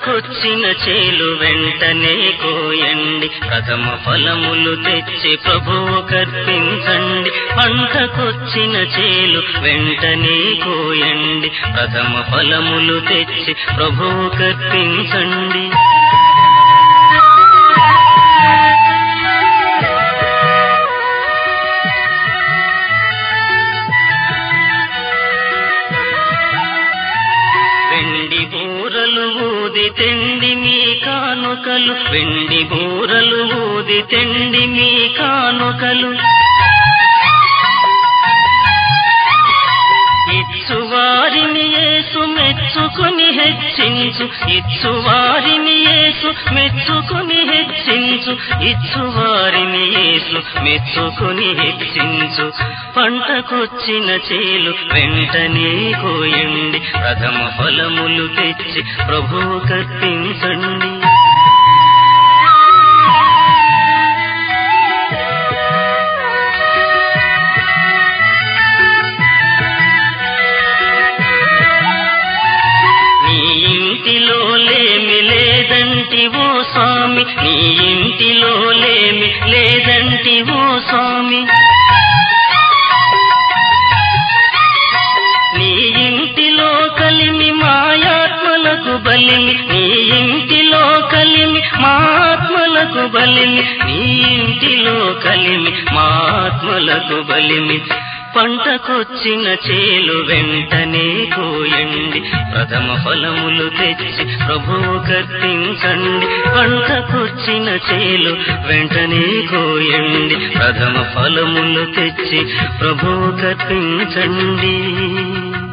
పంటకొచ్చిన చేలు వెంటనే కోయండి ప్రథమ ఫలములు తెచ్చి ప్రభువు కర్పించండి పంటకొచ్చిన చేలు వెంటనే కోయండి ప్రథమ ఫలములు తెచ్చి ప్రభువు కర్పించండి వెండి బూరలు ఊది తెండి మీ కానుకలు వెండి బూరలు ఊది తెండి మీ కానుకలు ఇచ్చువారిని యేసు మెచ్చుకుని హెచ్చించు ఇచ్చువారిని యేసు మెచ్చుకుని హెచ్చించు ఇచ్చువారిని యేసు మెచ్చుకుని హెచ్చించు పంటకొచ్చిన చేలు వెంటనే కోయండి ప్రథమ ఫలములు తెచ్చి ప్రభువు కర్పించండి నీ ఇంటిలో లేమి లేదంటి ఓ స్వామి నీ ఇంటిలో లేమి లేదంటి ఓ స్వామి నీ ఇంటిలో కలిమి మాయాత్మలకు బలిమి నీ ఇంటిలో కలిమి మాత్మలకు బలిమి నీ ఇంటిలో కలిమి మాత్మలకు బలిమి పంటకొచ్చిన చేలు వెంటనే కోయండి ప్రథమ ఫలములు తెచ్చి ప్రభువు కర్పించండి పంటకొచ్చిన చేలు వెంటనే కోయండి ప్రథమ ఫలములు తెచ్చి ప్రభువు కర్పించండి